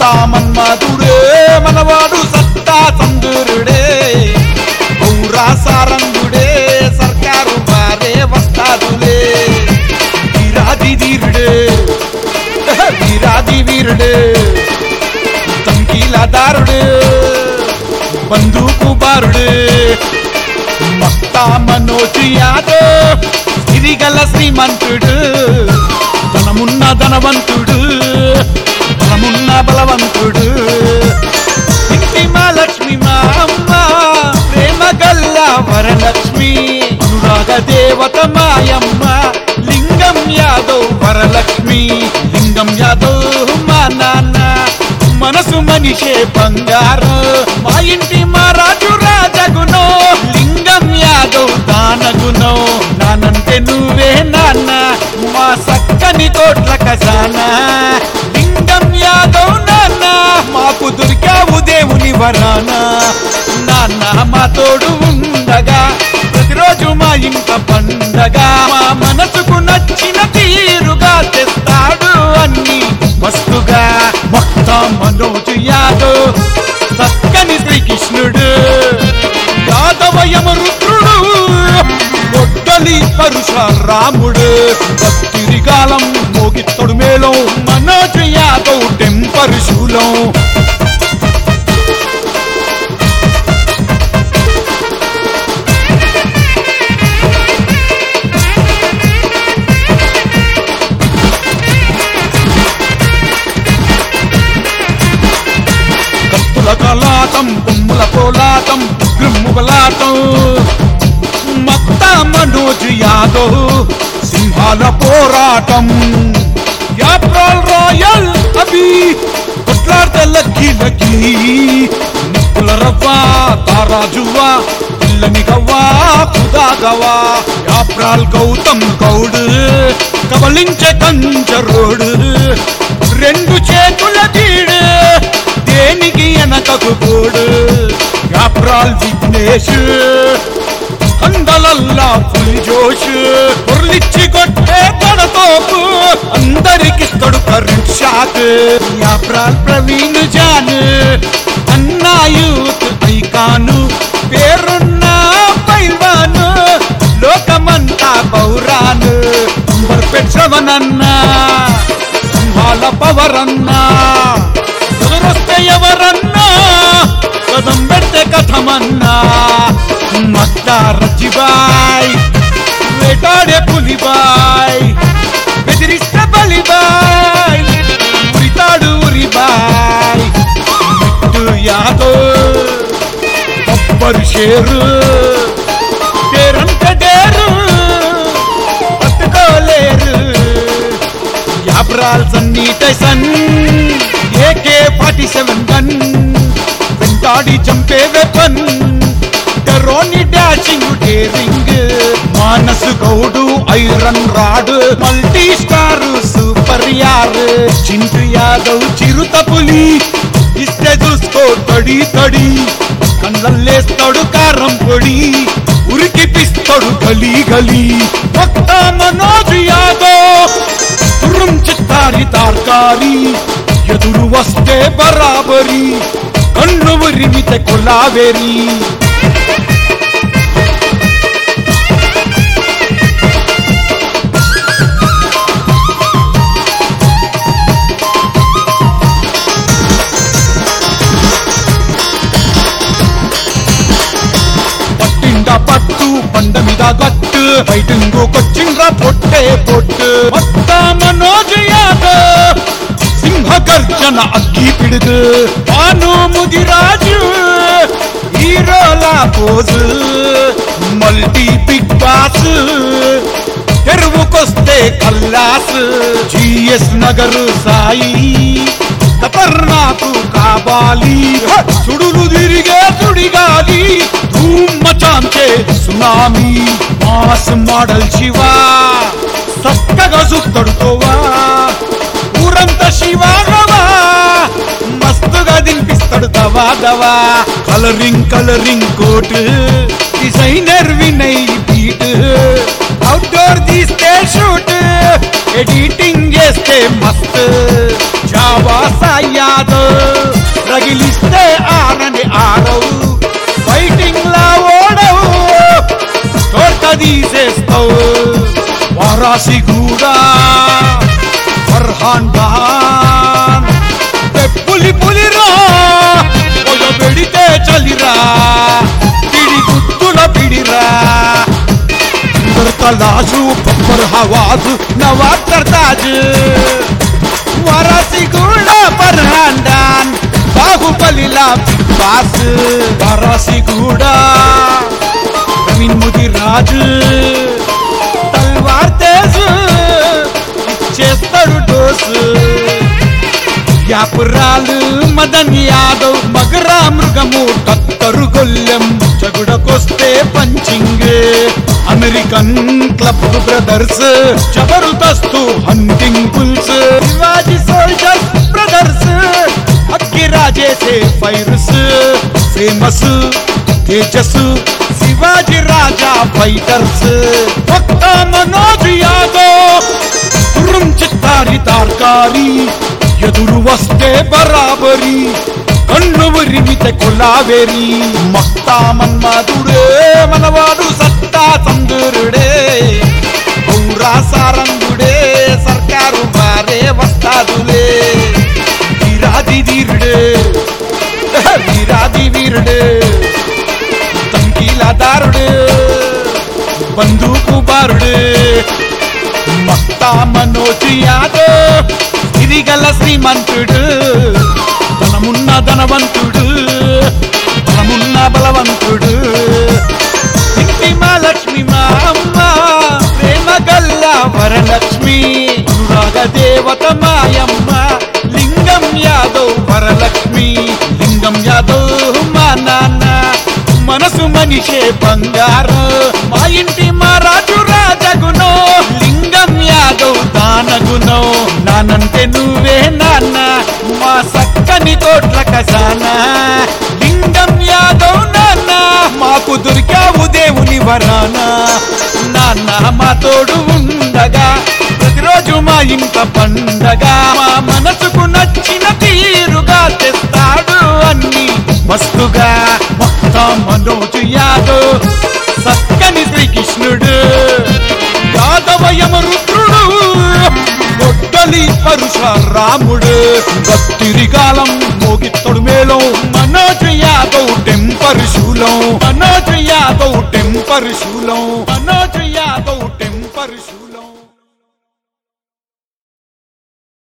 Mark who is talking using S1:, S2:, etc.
S1: సత్తా మన్మధుడే మనవాడు సత్తా సందురుడే ఔరా సారంగుడే సర్కారు వారే వస్తాదులే వీరాది వీరుడే వీరాది వీరుడే తంకీలదారుడు బందూకు బారుడు మక్తా మనోజ్ యాదవ్ సిరిగల శ్రీమంతుడు ధనమున్న ధనవంతుడు బలమున్న బలవంతుడు ఇంటి మా లక్ష్మి మా అమ్మ ప్రేమ గల్ల వరలక్ష్మి అనురాగ దేవత మాయమ్మ లింగం యాదవ్ వరలక్ష్మి లింగం యాదవ్ మా నాన్న మనసు మనిషే బంగారం మా ఇంటి మా రాజు రాజగునో లింగం యాదవ్ దానగునో నానంటే నువ్వే నాన్న మా సక్కని కోట్ల ఖజానా లింగం యాదవ్ నాన్న మాకు దొరికావు దేవుని వరానా నాన్న మా తోడు ఉండగా ప్రతిరోజు మా ఇంట పండగ మా మనసుకు నచ్చిన తీరుగా తెస్తాడు అన్ని మస్తుగా మొత్తం మనోజు యాదవ్ సక్కని శ్రీకృష్ణుడు యాదవయమ రుద్రుడు గొడ్డలి పరుశరాముడు భక్తిరిగాలం మోగిత్తడు మేళం మనోజు యాదవ్ టెంపరు శూలం కత్తుల కలాటం బొమ్మల పోలాటం గ్రిమ్ముగలాటం మత్తా మనోజ్ యాదవ్ సింహాల పోరాటం యాప్రాల్ రాయల్ అభి కొట్లాడితే లగ్గి లగ్గి నిప్పుల రవ్వ తారాజువ్వ పిల్లని గవ్వా ఖుదా గవా యాప్రాల్ గౌతమ్ గౌడ్ కబలించే కంచరోడు రెండు చేతుల తీడు దేనికి వెనకకు పోడు యాప్రాల్ విఘ్నేష్ అందలల్లా ఫుల్ జోష్ ఉర్లిచ్చి కొట్టే తడతోపు అందరికిస్తడు కరెంట్ షాక్ యాప్రాల్ ప్రవీణ్ జాన్ అన్నా యూత్ ఐకాను పేరున్న పైల్వాను లోకమంతా పౌరాను నంబర్ పెట్రవనన్నా సింహాల పవరన్నా ఎదురొస్తే ఎవరన్నా కదం పెడితే కథమన్నా మత్తా రజ్జిబాయ్ వేటాడే పులిబాయ్ బెదిరిస్తే బలిబాయ్ ఉరితాడు ఉరిబాయ్ బిట్టు యాదవ్ బొబ్బరు షేరు పేరంట డేరు పట్టుకోలేరు Yapral Sunny Tyson AK forty seven gun వెంటాడి చంపే వెపన్ టెరోని dashing daring Manas Goud iron rod multi star super యార్ చింటు యాదవ్ చిరుత పులి ఇస్తే చూసుకో తడి తడి కళ్ళల్లేస్తాడు కారం పొడి ఉరికిపిస్తాడు గలీ గలీ ఒక్క మనోజ్ యాదవ్ తుర్రం చిత్తారి తార్కారి ఎదురు వస్తే బరాబరి కన్ను ఉరిమితే కొలావేరి పట్టిండ పట్టు బండ మీద గట్టు బయటింగుకొచ్చిండ్ర పొట్టే పొట్టు మొత్త మనోజ్ యాదవ్ సింహ గర్జన అగ్గి పిడుగు భాను ముదిరాజు హీరోలా పోజు మల్టీ బిగ్ బాస్ తెరువుకొస్తే కల్లాస్ జిఎస్ నగరు సాయి ఖతర్నాకు కావాలి సుడులు తిరిగే సుడిగాలి ధూమ్ మచాంచే సునామీ మాస్ మోడల్ శివా చక్కగా సుత్తడుకోవా ఊరంతా శివాగవా మస్తుగా దింపిస్తాడు దవా దవా colouring colouring coat designer Vinay beat outdoor తీస్తే షూట్ ఎడిటింగ్ చేస్తే మస్త్ జావా సాయాదవ్ రగిలిస్తే ఆరని ఆరవు ఫైటింగ్ లా ఓడవు తోట తీసేస్తావు వారాసి కూడా ఫర్హాన్ ఖాన్ పులి పులిరా పొగ పెడితే చలిరా పిడి గుత్తుల పిడిరా తలాజు పప్పర్ హవాజు నవాబ్ తాజ్ వరసి కూడా ఫర్హాన్ డాన్ బాహుబలిలా బిగ్ బాస్ వరసి కూడా ప్రవీణ్ ముది రాజు తల్వార్ తేజ్ ఇచ్చేస్తాడు డోసు యాపురాలు మదన్ యాదవ్ మగరా మృగము కత్తరు గొల్లెం చెగుడకొస్తే పంచింగ్ అమెరికన్ క్లబ్ బ్రదర్స్ జబర్దస్త్ hunting bulls Shivaji soldiers brothers అగ్గిరాజేసే fires famous Tejas Shivaji Raja fighters భక్త మనోజ్ యాదవ్ తుర్రం చిత్తారి తార్కారి ఎదురు వస్తే బరాబరి కన్ను విరిమితే కొలావేరి మక్తా మన్మధుడే మనవాడు సత్తా చంద్రుడే గౌరా సారంగుడే సర్కారు వారే వస్తాదులే వీరాది వీరుడే వీరాది వీరుడే తంకీలాదారుడే బందూకు బారుడే మక్తా మనోజ్ యాదవ్ గిరిగల శ్రీమంతుడు ధనమున్న ధనవంతుడు ధనమున్న బలవంతుడు ఇంటి మా లక్ష్మి మా అమ్మ ప్రేమ గల్ల వరలక్ష్మి అనురాగ దేవత మాయమ్మ లింగం యాదవ్ వరలక్ష్మి లింగం యాదవ్ మా నాన్న మనసు మనిషే బంగారు మా ఇంటి మా రాజు రాజగునో లింగం యాదవ్ దానగునో నానంటే నువ్వే నాన్న మా సక్కని కోట్ల ఖజానా లింగం యాదవ్ నాన్న మాకు దొరికావు దేవుని వరానా నాన్న మా తోడు ఉండగా ప్రతిరోజు మా ఇంట పండగ మా మనసుకు నచ్చిన తీరుగా తెస్తాడు అన్ని మస్తుగా మొత్తం మనోజు యాదవ్ సక్కని శ్రీకృష్ణుడు యాదవయమ రుద్రుడు గొడ్డలి పరుశరాముడు భక్తిరికాలం మోగిత్తడు మేళం మనోజ్ యాదవ్ టెంపర్ శూలం మనోజ్ యాదవ్ టెంపర్ శూలం మనోజ్ యాదవ్ టెంపర్ శూలం